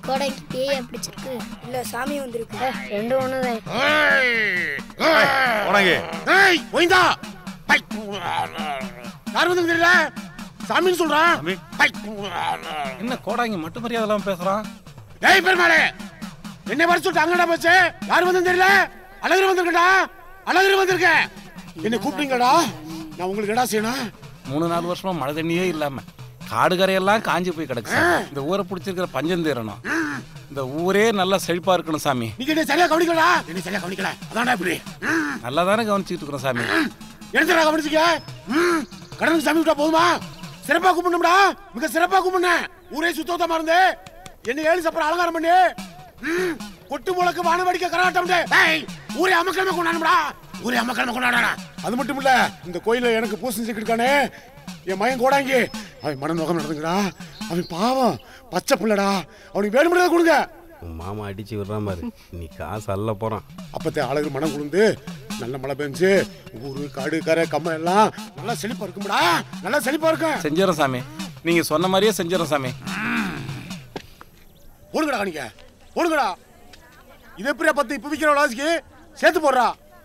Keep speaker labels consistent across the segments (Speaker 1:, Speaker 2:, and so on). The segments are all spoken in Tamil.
Speaker 1: கோடைக்கு பேய பிடிச்சிருக்கு
Speaker 2: இல்ல சாமி வந்திருக்கு
Speaker 1: ரெண்டு ஒண்ணுதான்
Speaker 3: உனக்கு
Speaker 4: ஏய் ஒய்ந்தா பை யார் வந்து தெரியல சாமின்னு சொல்றான்
Speaker 3: சாமி.
Speaker 4: பை
Speaker 3: என்ன கோடாங்கி மட்டும் மரியாதை பேசுறான்
Speaker 4: ஏய் பெருமாளே என்ன வர சொல்லிட்டு அங்கடா போச்சு யார் வந்து தெரியல அழகர் வந்திருக்கடா அழகர் வந்திருக்க என்ன கூப்பிட்டீங்கடா நான் உங்களுக்கு என்னடா செய்யணும்
Speaker 3: மூணு நாலு வருஷமா மழை தண்ணியே இல்லாம காடு கரையெல்லாம் காஞ்சி போய் கிடக்கு சாமி. இந்த ஊரை பிடிச்சிருக்கிற பஞ்சம் தீரணும் இந்த ஊரே நல்லா செழிப்பா இருக்கணும் சாமி
Speaker 4: நீங்க என்ன சரியா கவனிக்கலடா என்ன சரியா கவனிக்கல அதான்டா இப்படி ம்.
Speaker 3: நல்லா தானே கவனிச்சுட்டு இருக்கிறோம் சாமி
Speaker 4: என்னடா கவனிச்சிக்க ம். கடனுக்கு சாமி விட்டா போதுமா சிறப்பா கும்பிடணும்டா மிக சிறப்பா கும்பிடுனேன் ஊரே சுத்தமா இருந்து என்ன ஏழு சப்பரம் அலங்காரம் பண்ணி ம். கொட்டு முழக்கு வானவடிக்க கராட்டம் ஏய் ஊரே அமக்கிழமை கொண்டாடணும்டா ஊரே அமக்கிழமை கொண்டாடா அது மட்டும் இல்ல இந்த கோயில எனக்கு பூசை செஞ்சுக்கிட்டு இருக்கானே என் மயன் கோடாங்கி அவன் மன நோக்கம் நடந்துங்கடா அவன் பாவம் பச்சை புள்ளடா அவனுக்கு வேணும்ன்றதை கொடுங்க
Speaker 5: உன் மாமா அடிச்சு விடுறான் பாரு நீ காசு அள்ள போறான்
Speaker 4: அப்பத்தே அழகு மனம் குளிர்ந்து நல்ல மழை பெஞ்சு ஊரு காடு கரை கம்மை எல்லாம் நல்லா செழிப்பா இருக்கும்டா நல்லா செழிப்பா இருக்கும்
Speaker 3: செஞ்சிடறோம் சாமி நீங்க சொன்ன மாதிரியே செஞ்சிடறோம் சாமி
Speaker 4: ஓடுங்கடா நீங்க ஓடுங்கடா இது எப்படியா பத்து இப்ப விக்கிற ராசிக்கு சேர்த்து போடுறா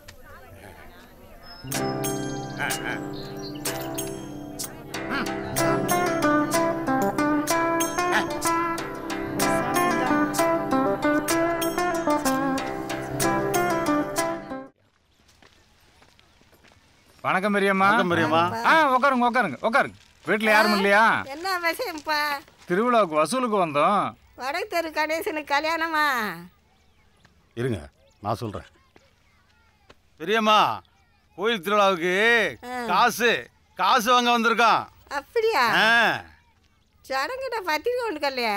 Speaker 6: வணக்கம் பெரியம்மா
Speaker 3: வணக்கம் பெரியம்மா.
Speaker 6: ஆ உட்காருங்க உட்காருங்க உட்காருங்க வீட்டில் யாரும் இல்லையா
Speaker 2: என்ன விஷயம்ப்பா
Speaker 6: திருவிழாவுக்கு வசூலுக்கு வந்தோம்
Speaker 2: வடக்கு தெரு கணேசனுக்கு கல்யாணமா
Speaker 3: இருங்க நான் சொல்றேன் பெரியம்மா கோயில் திருவிழாவுக்கு காசு காசு வாங்க வந்திருக்கான்
Speaker 2: அப்படியா
Speaker 3: ஆ,
Speaker 2: சடங்கிட்ட பத்திரிக்கை ஒன்று கல்லையா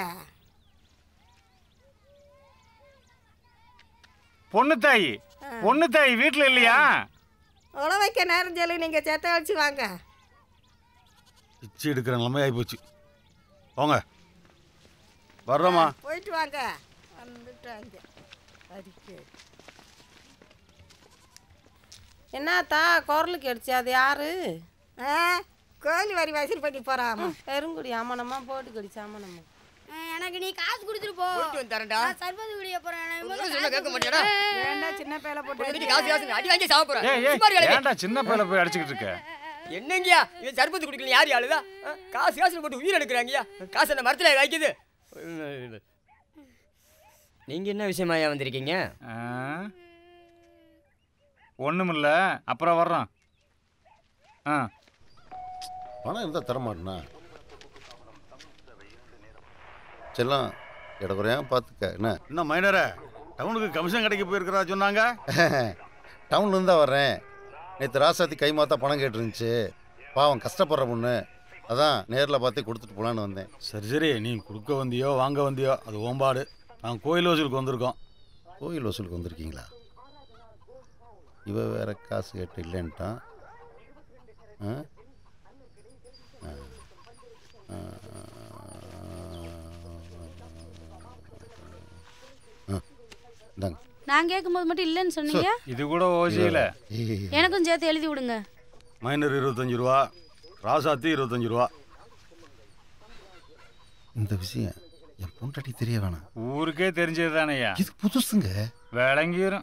Speaker 6: பொண்ணு தாய் பொண்ணு தாய் வீட்டில் இல்லையா
Speaker 2: உழ வைக்க நேரம் சொல்லி நீங்கள் செத்த வச்சு வாங்க
Speaker 3: பிச்சை எடுக்கிற நிலைமை ஆகி போச்சு போங்க வர்றோமா
Speaker 2: போயிட்டு வாங்க வந்துட்டாங்க அதுக்கு
Speaker 7: என்னத்தா குரலுக்கு அடிச்சு அது யாரு
Speaker 2: ஆ கோழி வரி வசூல் பண்ணி போகிறாமா
Speaker 7: பெருங்குடி அம்மனம்மா போட்டு கடிச்சு அம்மனம்மா
Speaker 1: எனக்கு நீ காசு கொடுத்துட்டு போ
Speaker 8: போயிட்டு வந்து தரேன்டா.
Speaker 1: நான் சர்பத்து குடிய போறேன் எனக்கு முதல்ல
Speaker 8: ஒண்ணும் சொன்னா
Speaker 1: காசு
Speaker 8: கேட்க
Speaker 1: கொடு.
Speaker 8: மாட்டியாடா?
Speaker 2: ஏண்டா சின்ன பேல போட்டு
Speaker 8: பொண்ணுக்கு காசு காசு அடி வாங்கி சாவ போறேன்
Speaker 6: ஏய் ஏய்
Speaker 8: சும்மா இருக்காளே.
Speaker 6: ஏன்டா சின்ன பையில போய் அடிச்சுக்கிட்டு இருக்க
Speaker 8: என்னங்கய்யா இவன் சர்பத்து குடிக்கல யார் ஆளுதா ஆ, காசு காசு போட்டு உயிர் எடுக்கிறாங்கய்யா காசு அந்த மரத்துல வைக்குது நீங்க என்ன விஷயமாயா வந்திருக்கீங்க
Speaker 6: ஒன்றுமில்ல அப்புறம் வர்றோம் ஆ
Speaker 9: பணம் இருந்தால் தரமாட்டேனா செல்லம் இடக்குறையா பார்த்துக்க என்ன
Speaker 3: என்ன மைனரே டவுனுக்கு கமிஷன் கடைக்கு போயிருக்கிறா சொன்னாங்க
Speaker 9: டவுன்லேருந்து தான் வர்றேன் நேற்று ராசாத்தி கை மாத்தா பணம் கேட்டுருந்துச்சு பாவம் கஷ்டப்படுற பொண்ணு அதான் நேரில் பார்த்து கொடுத்துட்டு போகலான்னு வந்தேன்
Speaker 3: சரி சரி நீ கொடுக்க வந்தியோ வாங்க வந்தியோ அது ஓம்பாடு நாங்கள் கோயில் வசூலுக்கு வந்திருக்கோம்
Speaker 9: கோயில் வசூலுக்கு வந்திருக்கீங்களா இவ வேற காசு கேட்டு இல்லைன்ட்டான் ஆ? ஆ. ஆ. ஆ. இந்தாங்க
Speaker 10: நான் கேட்கும்போது மட்டும் இல்லைன்னு சொன்னீங்க
Speaker 6: இது கூட ஓசியில்
Speaker 9: ஏய்,
Speaker 10: எனக்கும் சேர்த்து எழுதி விடுங்க
Speaker 3: மைனர் இருபத்தஞ்சு ரூபா ராசாத்தி இருபத்தஞ்சு ரூபா
Speaker 9: இந்த விஷயம் என் பொண்டாட்டி தெரிய வேணாம்
Speaker 6: ஊருக்கே தெரிஞ்சது தானேயா
Speaker 9: இது புதுசுங்க
Speaker 6: விளங்கிரும்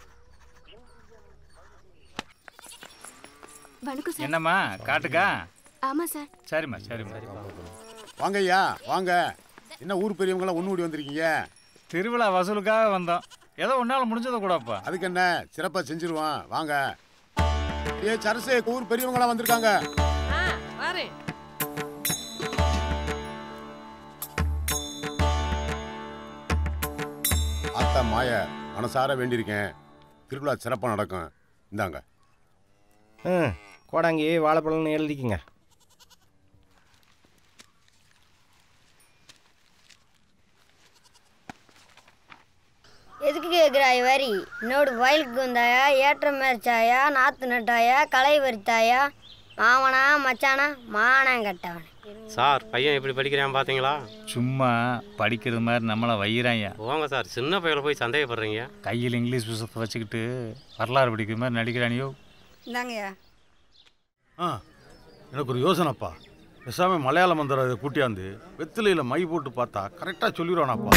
Speaker 10: வணக்கம் சார்
Speaker 6: என்னம்மா காட்டுக்கா
Speaker 10: ஆமா சார்
Speaker 6: சரிம்மா சரிம்மா
Speaker 4: வாங்க ஐயா வாங்க என்ன ஊர் பெரியவங்களாம் ஒண்ணு கூடி வந்திருக்கீங்க
Speaker 6: திருவிழா வசூலுக்காக வந்தோம் ஏதோ உன்னால முடிஞ்சதை கூடப்பா
Speaker 4: அதுக்கு என்ன சிறப்பா செஞ்சிருவான் வாங்க ஏ சரசு ஊர் பெரியவங்களாம் வந்திருக்காங்க
Speaker 7: ஆ வரேன்
Speaker 4: ஆத்தா மாய மனசார வேண்டியிருக்கேன் திருவிழா சிறப்பாக நடக்கும் இந்தாங்க
Speaker 11: ம் கோடாங்கி வாழைப்பழம்னு எழுதிக்கங்க
Speaker 1: எதுக்கு கேட்குறாய் வரி என்னோட வயலுக்கு வந்தாயா ஏற்றம் மேய்ச்சாயா நாற்று நட்டாயா களை வரித்தாயா மாமனா மச்சானா மானம் கட்டவன்
Speaker 5: சார் பையன் எப்படி படிக்கிறான் பார்த்தீங்களா
Speaker 6: சும்மா படிக்கிறது மாதிரி நம்மளை வையிறாங்க
Speaker 5: போங்க சார் சின்ன பையனை போய் சந்தேகப்படுறீங்க
Speaker 6: கையில் இங்கிலீஷ் புத்தகத்தை வச்சுக்கிட்டு வரலாறு படிக்கிற மாதிரி நடிக்கிறானியோ
Speaker 2: இந்தாங்கய்யா
Speaker 3: ஆ எனக்கு ஒரு யோசனைப்பா
Speaker 12: பேசாம மலையாள மந்திரம் இதை கூட்டியாந்து வெத்திலையில மை போட்டு பார்த்தா கரெக்டாக சொல்லிடுவானாப்பா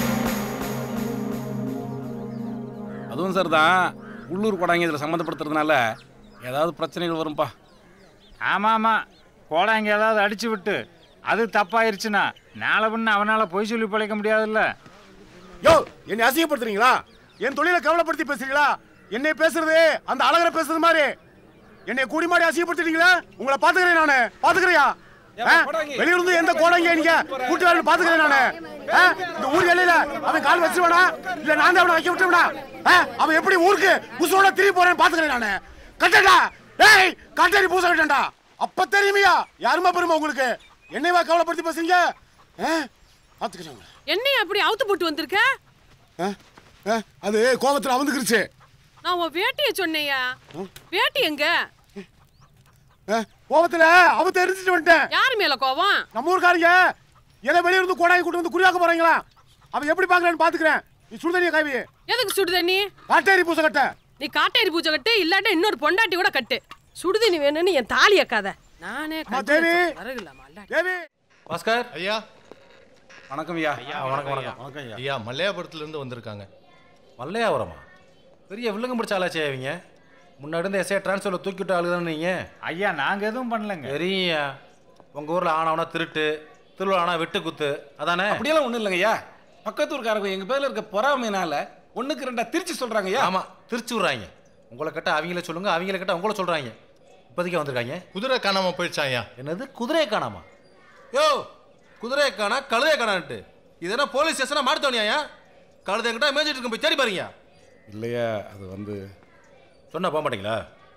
Speaker 3: அதுவும் சார் தான் உள்ளூர் கொடாங்க இதில் சம்மந்தப்படுத்துறதுனால ஏதாவது பிரச்சனைகள் வரும்பா
Speaker 6: ஆமாம் ஆமாம் கோடாங்க ஏதாவது அடிச்சு விட்டு அது தப்பாயிருச்சுன்னா நாளை பின்ன அவனால் பொய் சொல்லி பிழைக்க முடியாதுல்ல
Speaker 4: யோ என்னை அசிங்கப்படுத்துறீங்களா என் தொழிலை கவலைப்படுத்தி பேசுறீங்களா என்னை பேசுறது அந்த அழகரை பேசுறது மாதிரி என்னை கூடி மாடி அசிங்கப்படுத்திட்டீங்களா உங்களை பாத்துக்கிறேன் நானு பாத்துக்கிறியா வெளியிருந்து எந்த கோடங்க நீங்க கூட்டி வரணும் பாத்துக்கிறேன் நானு ஆ? இந்த ஊர் எல்லையில அவன் கால் வச்சிருவானா இல்ல நான் தான் அவனை வைக்க விட்டுருவனா ஆ? அவன் எப்படி ஊருக்கு புசோட திரும்பி போறேன்னு பாத்துக்கிறேன் நானு கட்டடா டேய் கட்டடி பூச கட்டண்டா அப்ப தெரியுமையா யாருமா பெருமை உங்களுக்கு என்னைவா கவலைப்படுத்தி பேசுறீங்க ஆ? பாத்துக்கிறேன்
Speaker 13: என்னைய அப்படி அவுத்து போட்டு வந்திருக்க
Speaker 4: ஆ? ஆ? அது கோபத்துல அவந்துக்கிருச்சு
Speaker 13: நான் உன் வேட்டிய சொன்னேயா வேட்டி எங்க
Speaker 4: ஆ? கோபத்துல அவ தெரிஞ்சுட்டு வந்துட்டேன்
Speaker 13: யார் மேல கோவம்
Speaker 4: நம்ம ஊருக்காரங்க எதை வெளிய இருந்து கோடாங்கி கூட்டு வந்து குறியாக்க போறாங்களா அவன் எப்படி பாக்குறான்னு பாத்துக்கிறேன் நீ சுடுதண்ணிய காவி
Speaker 13: எதுக்கு சுடு தண்ணி
Speaker 4: காட்டேரி பூசை கட்ட
Speaker 13: நீ காட்டேரி பூஜை கட்டு இல்லாட்ட இன்னொரு பொண்டாட்டி கூட கட்டு சுடுதண்ணி வேணும்னு என் தாலி அக்காத நானே
Speaker 4: அம்மா, தேவி.
Speaker 13: வரகுலாமா
Speaker 4: தேவி
Speaker 14: பாஸ்கர் ஐயா
Speaker 3: வணக்கம் ஐயா
Speaker 14: ஐயா வணக்கம் வணக்கம்
Speaker 12: வணக்கம் ஐயா
Speaker 14: ஐயா மல்லையாபுரத்துலேருந்து வந்திருக்காங்க
Speaker 15: மல்லையாவரமா பெரிய வில்லங்கம் பிடிச்ச ஆளாச்சே அவங்க முன்னாடி இருந்து எஸ்ஐ டிரான்ஸ்ஃபரில் தூக்கிவிட்ட ஆளு தானே நீங்கள்
Speaker 6: ஐயா நாங்கள் எதுவும் பண்ணலங்க
Speaker 15: சரியா உங்கள் ஊரில் ஆனவனா திருட்டு திருவிழா ஆனா வெட்டு குத்து அதானே
Speaker 3: அப்படியெல்லாம் ஒன்றும் இல்லைங்க ஐயா பக்கத்து ஊருக்காரங்க எங்கள் பேரில் இருக்க பொறாமையினால ஒன்றுக்கு ரெண்டா திருச்சி சொல்கிறாங்க ஐயா
Speaker 15: ஆமாம் திருச்சி விட்றாங்க உங்களை கேட்டால் அவங்கள சொல்லுங்க அவங்கள கேட்டால் உங்களை சொல்கிறாங்க இப்போதைக்கு வந்திருக்காங்க
Speaker 14: குதிரை காணாம போயிடுச்சா ஐயா
Speaker 15: என்னது குதிரையை காணாமா யோ குதிரையை காணா கழுதையை காணான்ட்டு இது என்ன போலீஸ் ஸ்டேஷனாக மாடுத்தோனியா கழுதை கிட்ட மேய்ச்சிட்டு இருக்கும் போய் தேடி பாருங்க
Speaker 3: இல்லையா அது வந்து
Speaker 15: சொன்னா போக மாட்டீங்களா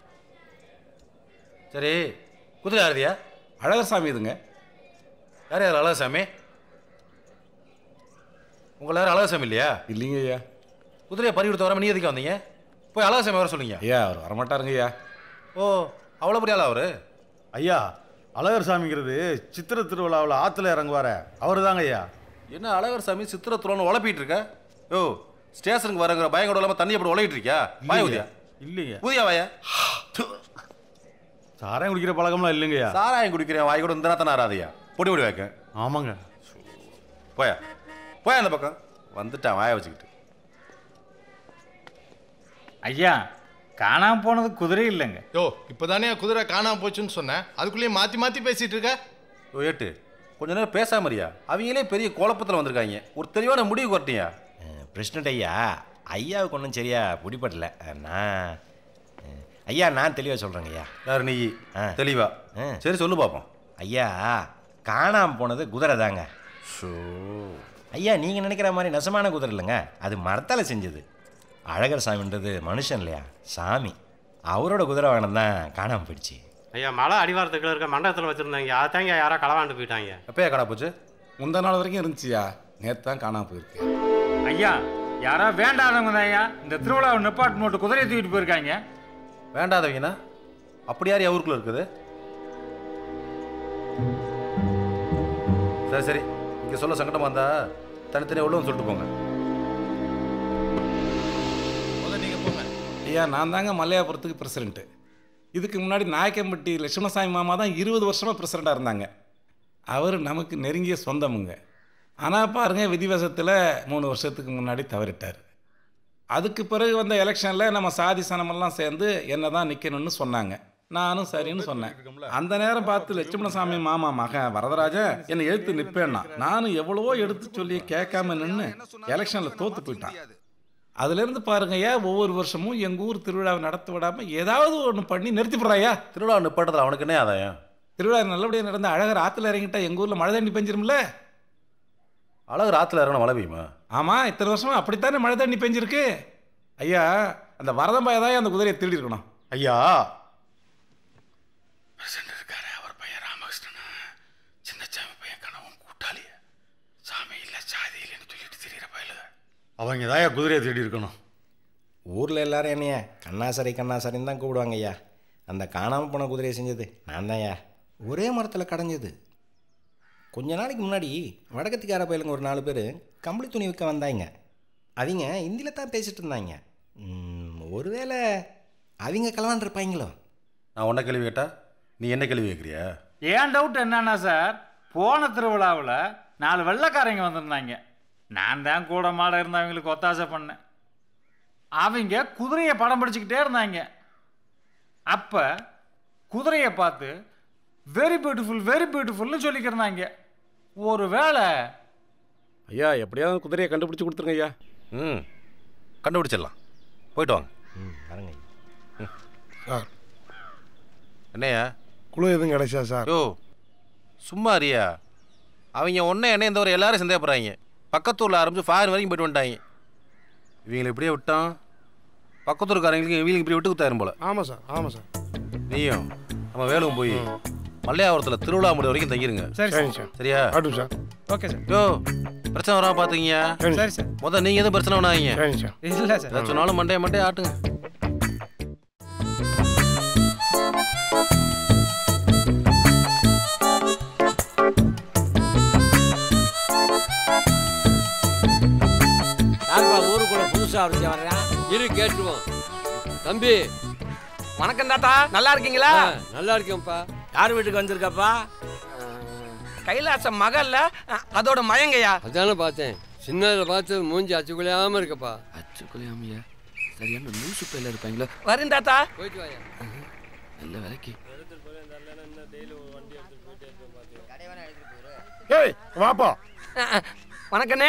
Speaker 15: சரி குதிரை யாருதியா
Speaker 3: அழகர் சாமி இதுங்க
Speaker 15: யார் யார் அழகசாமி உங்களை யாரும் அழகசாமி இல்லையா
Speaker 3: இல்லைங்க ஐயா
Speaker 15: குதிரையை பறி கொடுத்த வராம நீ எதுக்கு வந்தீங்க போய் அழகசாமி வர சொல்லுங்க
Speaker 3: ஐயா அவர் வரமாட்டாருங்க ஐயா
Speaker 15: ஓ அவ்வளோ பெரிய ஆளா அவரு
Speaker 12: ஐயா அழகர் சாமிங்கிறது சித்திர திருவிழாவில் ஆற்றுல இறங்குவார அவர் தாங்க ஐயா
Speaker 15: என்ன அழகர் சாமி சித்திர துறன்னு உழப்பிட்டு இருக்க ஓ ஸ்டேஷனுக்கு வரங்கிற பயங்கட இல்லாமல் தண்ணி அப்படி உழகிட்டு இருக்கியா பாய ஊதியா
Speaker 12: இல்லைங்க
Speaker 15: ஊதியா வாயா
Speaker 12: சாராயம் குடிக்கிற பழக்கம்லாம் இல்லைங்கய்யா
Speaker 15: சாராயம் குடிக்கிறேன் வாய் கூட இந்த நேரத்தை நாராதையா பொடி பொடி வைக்க
Speaker 12: ஆமாங்க
Speaker 15: போயா போயா அந்த பக்கம் வந்துட்டான் வாய வச்சுக்கிட்டு
Speaker 6: ஐயா காணாம போனது குதிரை இல்லைங்க
Speaker 14: யோ இப்போதானே குதிரை காணாம போச்சுன்னு சொன்னேன் அதுக்குள்ளேயே மாற்றி மாற்றி பேசிட்டு இருக்க
Speaker 15: ஓ ஏட்டு கொஞ்ச நேரம் பேசாமறியா அவங்களே பெரிய குழப்பத்தில் வந்திருக்காங்க ஒரு தெளிவான முடிவு வரட்டியா
Speaker 11: பிரசிடண்ட் ஐயா ஐயாவுக்கு ஒன்றும் சரியா பிடிபடல நான் அஹ், ஐயா நான் தெளிவாக சொல்கிறேங்க ஐயா
Speaker 15: யார் நீ தெளிவா சரி சொல்லு பார்ப்போம்
Speaker 11: ஐயா காணாமல் போனது குதிரை தாங்க ஷோ ஐயா நீங்கள் நினைக்கிற மாதிரி நெசமான குதிரை இல்லைங்க அது மரத்தால் செஞ்சது அழகர் சாமின்றது மனுஷன் இல்லையா சாமி அவரோட குதிரை வாகனம் தான் காணாமல் போயிடுச்சு
Speaker 16: ஐயா மலை அடிவாரத்துக்குள்ள இருக்க மண்டபத்தில் வச்சுருந்தாங்க அதாங்க யாரோ களவாண்டு போயிட்டாங்க
Speaker 15: எப்பயா காணா போச்சு
Speaker 3: முந்தா நாள் வரைக்கும் இருந்துச்சுயா நேற்று தான் காணாம போயிருக்கு
Speaker 6: ஐயா யாரோ வேண்டாதவங்க தான் ஐயா இந்த திருவிழாவை நிப்பாட்டு போட்டு குதிரையை தூக்கிட்டு போயிருக்காங்க
Speaker 15: வேண்டாதவங்கண்ணா அப்படி யார் ஊருக்குள்ள இருக்குது சரி சரி இங்கே சொல்ல சங்கடமா இருந்தா தனித்தனியாக உள்ளவங்க சொல்லிட்டு போங்க
Speaker 3: ஐயா நான் தாங்க மல்லையாபுரத்துக்கு பிரசிடென்ட்டு இதுக்கு முன்னாடி நாயக்கம்பட்டி லட்சுமணசாமி மாமா தான் இருபது வருஷமாக பிரசிடெண்ட்டாக இருந்தாங்க அவர் நமக்கு நெருங்கிய சொந்தமுங்க ஆனால் பாருங்க விதிவசத்தில் மூணு வருஷத்துக்கு முன்னாடி தவறிட்டார் அதுக்கு பிறகு வந்த எலெக்ஷனில் நம்ம சாதி சனமெல்லாம் சேர்ந்து என்ன தான் நிற்கணும்னு சொன்னாங்க நானும் சரின்னு சொன்னேன் அந்த நேரம் பார்த்து லட்சுமணசாமி மாமா மகன் வரதராஜன் என்னை எழுத்து நிற்பேன்னா நானும் எவ்வளவோ எடுத்து சொல்லி கேட்காம நின்று எலெக்ஷனில் தோத்து போயிட்டான் அதுலேருந்து பாருங்க ஐயா ஒவ்வொரு வருஷமும் எங்கள் ஊர் திருவிழாவை நடத்த விடாமல் ஏதாவது ஒன்று பண்ணி நிறுத்தி போடுறாயா
Speaker 15: திருவிழா நிப்பாட்டத்தில் அவனுக்கு என்ன ஆதாயம்
Speaker 3: திருவிழா நல்லபடியாக நடந்த அழகர் ஆற்றுல இறங்கிட்டா எங்கள் ஊரில் மழை தண்ணி பெஞ்சிரும்ல
Speaker 15: அழகர் ஆற்றுல இறங்கின மழை பெய்யுமா
Speaker 3: ஆமாம் இத்தனை வருஷமா அப்படித்தானே மழை தண்ணி பெஞ்சிருக்கு ஐயா அந்த வரதம்பாய தான் அந்த குதிரையை திருடி இருக்கணும்
Speaker 12: ஐயா அவங்க தான் குதிரையை தேடி இருக்கணும்
Speaker 11: ஊரில் எல்லாரும் என்னைய கண்ணாசரை கண்ணாசரின்னு தான் கூப்பிடுவாங்க ஐயா அந்த காணாமல் போன குதிரையை செஞ்சது நான் தான் ஐயா ஒரே மரத்தில் கடைஞ்சது கொஞ்ச நாளைக்கு முன்னாடி வடக்கத்திக்கார பயிலுங்க ஒரு நாலு பேர் கம்பளி துணி விற்க வந்தாங்க அவங்க ஹிந்தியில் தான் பேசிட்டு இருந்தாங்க ம், ஒருவேளை அவங்க கலவாண்டிருப்பாங்களோ
Speaker 15: நான் உன்னை கேள்வி கேட்டா நீ என்ன கேள்வி கேட்குறியா
Speaker 6: ஏன் டவுட் என்னன்னா சார் போன திருவிழாவில் நாலு வெள்ளைக்காரங்க வந்திருந்தாங்க நான் தான் கூட மாட இருந்து அவங்களுக்கு ஒத்தாசை பண்ணேன் அவங்க குதிரையை படம் பிடிச்சிக்கிட்டே இருந்தாங்க அப்போ குதிரையை பார்த்து வெரி பியூட்டிஃபுல் வெரி பியூட்டிஃபுல்னு சொல்லிக்கிறந்தாங்க ஒரு வேளை
Speaker 3: ஐயா எப்படியாவது குதிரையை கண்டுபிடிச்சு கொடுத்துருங்க ஐயா
Speaker 15: ம் கண்டுபிடிச்சிடலாம் போயிட்டு வாங்க
Speaker 11: ம் வரங்க
Speaker 4: சார்
Speaker 15: என்னையா
Speaker 4: குழு எதுவும் கிடைச்சா சார்
Speaker 15: யோ சும்மா அறியா அவங்க ஒன்றே என்ன இந்த ஒரு எல்லாரும் சந்தேகப்படுறாங்க பக்கத்தூரில் ஆரம்பிச்சு ஃபாரின் வரைக்கும் போயிட்டு வந்துட்டாங்க இவங்களை இப்படியே விட்டான் பக்கத்தூர்காரங்களுக்கு இவங்களுக்கு இப்படி விட்டு குத்தாயிரும் போல
Speaker 4: ஆமாம் சார் ஆமாம் சார்
Speaker 15: நீயும் நம்ம வேலுவும் போய் மல்லையாவரத்தில் திருவிழா முடி வரைக்கும் தங்கிருங்க
Speaker 4: சரி, சரிங்க சார்.
Speaker 15: சரியா
Speaker 4: ஆட்டும் சார்
Speaker 6: ஓகே சார்
Speaker 15: யோ பிரச்சனை வராம பார்த்துக்கிங்க
Speaker 4: சரி, சரி சார்.
Speaker 15: முதல் நீங்கள் எதுவும் பிரச்சனை பண்ணாதீங்க
Speaker 4: சரிங்க சார்.
Speaker 6: இல்லை சார்
Speaker 15: எதாவது சொன்னாலும் மண்டே மண்டே ஆட்டுங்க
Speaker 17: யாருப்பா ஊருக்குள்ள புதுசா ஒருத்தன் வர்றான் இரு கேட்டுருவோம் தம்பி
Speaker 8: வணக்கம் தாத்தா நல்லா இருக்கீங்களா
Speaker 17: ஆ, நல்லா இருக்கேன்ப்பா யார் வீட்டுக்கு வந்திருக்கப்பா
Speaker 8: கைலாசம் மகள்ல அ- அதோட மயங்கையா
Speaker 17: அதானே பார்த்தேன் சின்னதில் பார்த்து மூஞ்சி அச்சுக்குள்ளையாம இருக்கப்பா
Speaker 18: அச்சுக்குலையாமையா சரியான லூசு பையில இருப்பாங்களோ
Speaker 8: வரேன் தாத்தா
Speaker 17: போயிட்டு வாயா
Speaker 18: நல்ல வேலைக்கு
Speaker 4: ஏய் வாப்பா
Speaker 8: அ, அ, வணக்கண்ணே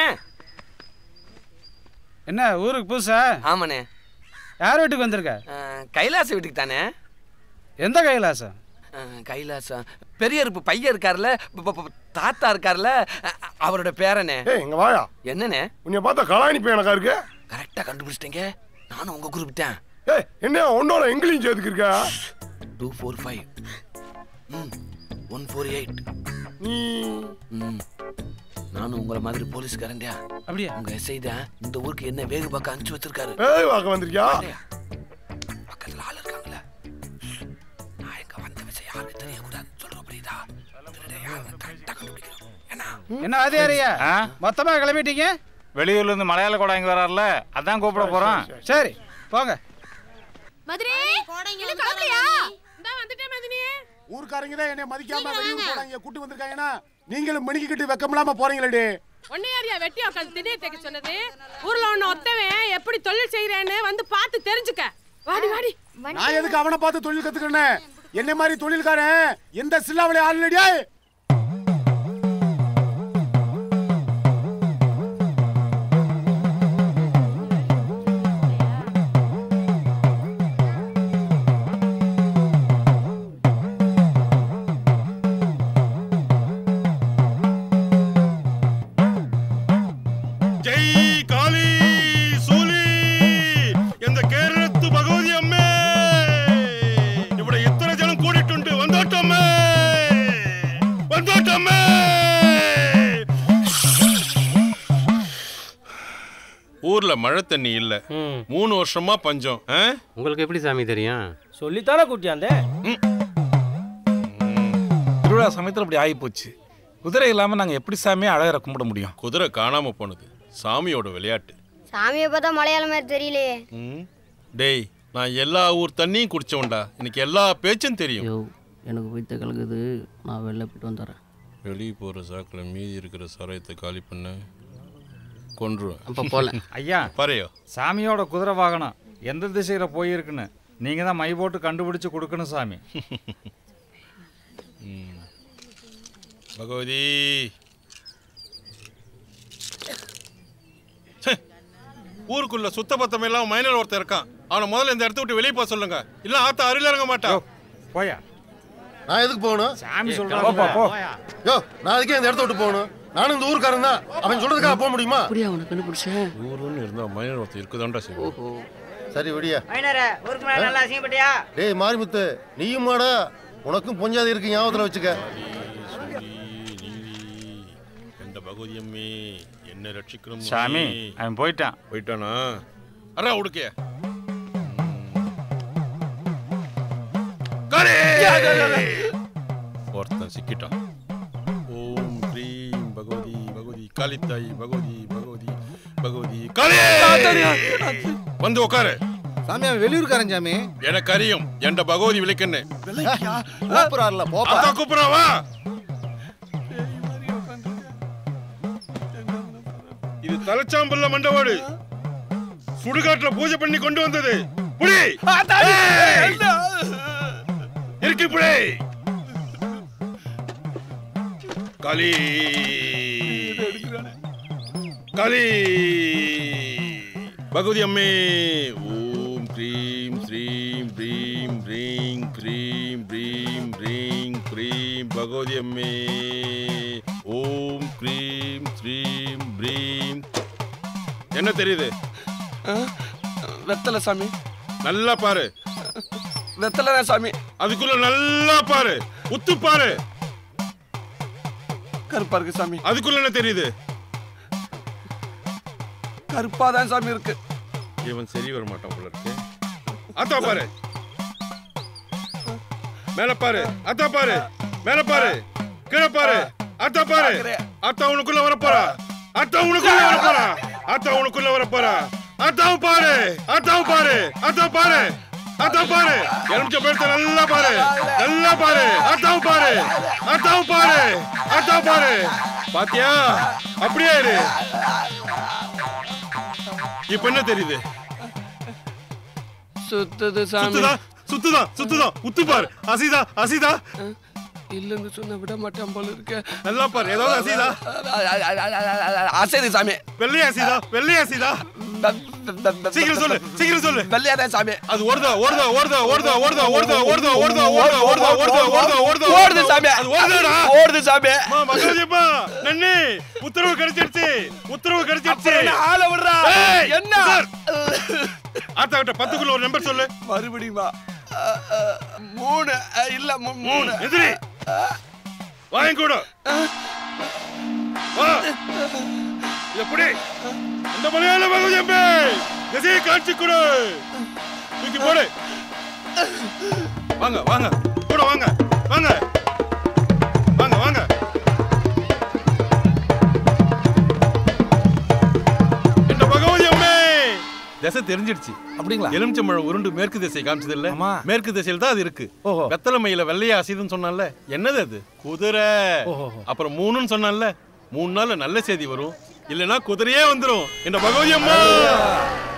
Speaker 6: என்ன ஊருக்கு புதுசா
Speaker 8: ஆமாண்ணே
Speaker 6: யார் வீட்டுக்கு வந்திருக்க
Speaker 8: அ, கைலாச வீட்டுக்கு தானே
Speaker 6: எந்த கைலாசம்
Speaker 8: அ, கைலாசம் பெரிய இருப்பு பையன் இருக்கார்ல ப- ப- ப- தாத்தா இருக்கார்ல அ, அ, அவரோட பேரனே
Speaker 4: ஏய் இங்க வாயா
Speaker 8: என்னண்ணே
Speaker 4: உன்னை பார்த்தா கலாணி பையனக்கா இருக்கு
Speaker 8: கரெக்டா கண்டுபிடிச்சிட்டீங்க நானும் உங்க குரூப் தான்
Speaker 4: ஏய் என்ன உன்னோட எங்களையும் சேர்த்துக்கு இருக்கா
Speaker 18: டூ ஃபோர் ஃபைவ் ம் ஒன் ஃபோர் எயிட்
Speaker 4: நீ
Speaker 18: ம் நானும் உங்களை மாதிரி போலீஸ்காரன்டா
Speaker 6: அப்படியா
Speaker 18: உங்க எஸ்ஐ தான் இந்த ஊருக்கு என்ன வேகு பார்க்க அனுப்பிச்சு வச்சிருக்காரு
Speaker 4: ஏய் வாக்க வந்திருக்கியா
Speaker 18: பக்கத்துல ஆள் இருக்காங்களே நான் எங்க வந்த விஷயம் யாருக்கு தெரியக்கூடாது சொல்றோம் புரியுதா திருட யாருன்னு கரெக்டா கண்டுபிடிக்கணும் என்ன
Speaker 6: என்ன வாதியாரியா மொத்தமா கிளம்பிட்டீங்க வெளியூர்ல இருந்து மலையாள கூட இங்க வராருல அதான் கூப்பிட போறோம் சரி போங்க
Speaker 10: மதுரை இன்னும் கிளம்பலையா
Speaker 13: இந்தா வந்துட்டேன் மதினியே
Speaker 4: ஊர்க்காரங்க தான் என்னை மதிக்காம வெளியூர் போறாங்க கூட்டி வந்திருக்காங்கன்னா நீங்களும் மணிக்கிட்டு வெக்கமில்லாம போறீங்களே
Speaker 13: ஒன்னையாரியா வெட்டி உட்காந்து திடீர் தைக்க சொன்னது ஊர்ல ஒண்ணு ஒத்தவன் எப்படி தொழில் செய்யறேன்னு வந்து பார்த்து தெரிஞ்சுக்க வாடி வாடி
Speaker 4: நான் எதுக்கு அவனை பார்த்து தொழில் கத்துக்கிறேன் என்ன மாதிரி தொழில்காரன் எந்த சில்லாவளி ஆல்ரெடியா
Speaker 19: ಜೈ ಕಾಳಿ ಸೂಲಿ ಎಂದ ಕೇರಳತ್ತು ಭಗವತಿ ಅಮ್ಮೆ ഇവിടെ ഇത്ര ജനം കൂടിയിട്ടുണ്ട് വന്നോട്ടമ്മേ വന്നോട്ടമ്മേ ஊர்ல மழை தண்ணி இல்ல மூணு வருஷமா பஞ்சம் ஆ?
Speaker 16: உங்களுக்கு எப்படி சாமி தெரியும்
Speaker 20: சொல்லித்தானே கூட்டியாந்தே
Speaker 3: திருவிழா சமயத்தில் அப்படி ஆகிப்போச்சு குதிரை இல்லாமல் நாங்கள் எப்படி சாமியை அழகரை கும்பிட முடியும்
Speaker 19: குதிரை காணாம போனது சாமியோட விளையாட்டு
Speaker 1: சாமியை பார்த்தா மலையாள மாதிரி தெரியலையே
Speaker 19: ம். டேய் நான் எல்லா ஊர் தண்ணியும் குடிச்சவன்டா எனக்கு எல்லா பேச்சும் தெரியும்
Speaker 18: யோ எனக்கு வைத்த கலகுது நான் வெளில போயிட்டு வந்துடுறேன்
Speaker 19: வெளியே போகிற சாக்கில் மீதி இருக்கிற சாராயத்தை காலி பண்ண கொன்றுவேன்
Speaker 18: அப்ப போல.
Speaker 6: ஐயா
Speaker 19: பாறையோ
Speaker 6: சாமியோட குதிரை வாகனம் எந்த திசையில போயிருக்குன்னு நீங்க தான் மை போட்டு கண்டுபிடிச்சு கொடுக்கணும் சாமி
Speaker 19: ம். பகவதி ச்சே. ஊருக்குள்ள சுத்த பத்தம் எல்லாம் மைனர் ஒருத்தன் இருக்கான் அவனை முதல்ல இந்த இடத்த விட்டு வெளியே போக சொல்லுங்க இல்ல ஆத்த அருள் இறங்க மாட்டான்
Speaker 6: போயா
Speaker 9: நான் எதுக்கு போகணும்
Speaker 19: சாமி சொல்றாங்க. போப்பா, போ.
Speaker 9: யோ நான் அதுக்கே இந்த இடத்த விட்டு போகணும் நானும் இந்த ஊருக்காரன் தான் அவன் சொல்றதுக்காக போக முடியுமா
Speaker 18: அப்படியா உனக்கு கண்டுபிடிச்சேன்
Speaker 19: ஊருன்னு இருந்தா மைனர் ஒருத்தன் இருக்குதான்டா
Speaker 9: ஓஹோ சரி விடியா
Speaker 21: மைனரே ஊருக்கு மேல நல்லா அசிங்கப்பட்டியா
Speaker 9: டேய் மாரிமுத்து நீயும் மாடா உனக்கும் பொஞ்சாதி இருக்கு ஞாபகத்தில் வச்சுக்க
Speaker 19: எந்த பகவதி அம்மே என்ன ரட்சிக்கிறோம்
Speaker 6: சாமி அவன் போயிட்டான்
Speaker 19: போயிட்டானா அரா உடுக்கைய ஒருத்தன் சிக்கிட்டான் ஓம் க்ரீம் பகவதி பகவதி காளித்தாய் பகவதி பகவதி பகவதி காளி வந்து உட்காரு
Speaker 9: சாமி அவன் வெளியூர்காரன் சாமி
Speaker 19: எனக்கு அறியும் என்ற பகவதி விளக்கண்ணு
Speaker 9: கூப்பிடுறாருல போப்பா
Speaker 19: அதான் கூப்பிடுறா வா இது தலைச்சாம்பல்ல மண்டவாடு சுடுகாட்டுல பூஜை பண்ணி கொண்டு வந்தது புடி ஏய்! இருக்கு புடி களி களி பகவதி அம்மே ஓம் க்ரீம் ஸ்ரீம் ப்ரீம் ப்ரீம் க்ரீம் ப்ரீம் ப்ரீம் க்ரீம் பகவதி அம்மே ஓம் க்ரீம் ஸ்ரீம் ப்ரீம் என்ன தெரியுது
Speaker 18: வெத்தலை சாமி
Speaker 19: நல்லா பாரு
Speaker 18: வெத்தலை தான் சாமி
Speaker 19: அதுக்குள்ள நல்லா பாரு உத்து பாரு
Speaker 18: கருப்பா இருக்கு சாமி
Speaker 19: அதுக்குள்ள என்ன தெரியுது
Speaker 18: கருப்பா தான் சாமி இருக்கு
Speaker 19: இவன் சரி வர மாட்டான் போல இருக்கு அத்தா பாரு மேல பாரு அத்தா பாரு மேல பாரு கீழே பாரு அத்தா பாரு அத்தா உனக்குள்ள வர போறா அத்தா உனக்குள்ள வர போறா அத்தா உனக்குள்ள வர போறா அத்தாவும் பாரு அத்தாவும் பாரு அத்தா பாரு அத்தா பாரு எலுமிச்ச பழத்தை நல்லா பாரு நல்லா பாரு அத்தாவும் பாரு அத்தாவும் பாரு அத்தா பாரு பாத்தியா அப்படியே இரு இப்ப என்ன தெரியுது
Speaker 18: சுத்துது சாமி
Speaker 19: சுத்துதா சுத்துதா சுத்துதா உத்து பாரு அசிதா அசிதா
Speaker 18: இல்லைன்னு சொன்ன விட மாட்டேன் போல இருக்க
Speaker 19: நல்லா பாரு ஏதாவது அசிதா
Speaker 18: அசைது சாமி
Speaker 19: வெள்ளை அசிதா வெள்ளை அசிதா சீக்கிரம் சொல்லு சீக்கிரம் சொல்லு
Speaker 18: வெள்ளையாதான் சாமி
Speaker 19: அது ஓடுதா ஓடுதா ஓடுதா ஓடுதா ஓடுதா ஓடுதா ஓடுதா ஓடுதா ஓடுதா ஓடுதா ஓடுதா ஓடுதா ஓடுதா
Speaker 18: ஓடுது சாமி
Speaker 19: அது ஓடுதாடா
Speaker 18: ஓடுது சாமி
Speaker 19: அம்மா மகாஜப்பா நன்னி உத்தரவு கிடைச்சிருச்சு உத்தரவு கிடைச்சிருச்சு
Speaker 18: அப்புறம் என்ன ஆளை விடுறா?
Speaker 19: ஏய்,
Speaker 18: என்ன?
Speaker 19: சார். ஆத்தா கிட்ட பத்துக்குள்ள ஒரு நம்பர் சொல்லு
Speaker 18: மறுபடியுமா அஹ், அஹ், மூணு அஹ், இல்ல மூ- மூணு
Speaker 19: எதிரி வாங்க கூட வா எப்படி அந்த மலையாள மகாஜப்பே திசையை காட்சி கொடு தூக்கி போடு வாங்க வாங்க கூட வாங்க வாங்க வாங்க வாங்க என்ன பகவதி அம்மே திசை தெரிஞ்சிடுச்சு
Speaker 15: அப்படிங்களா
Speaker 19: எலுமிச்சம்பழம் உருண்டு மேற்கு திசை காமிச்சது இல்ல மேற்கு திசையில் தான் அது இருக்கு வெத்தலை மையில வெள்ளையா அசைதுன்னு சொன்னான்ல என்னது அது குதிரை அப்புறம் மூணுன்னு சொன்னான்ல மூணு நாள்ல நல்ல செய்தி வரும் இல்லைன்னா குதிரையே வந்துரும் என்ன பகவதி அம்மா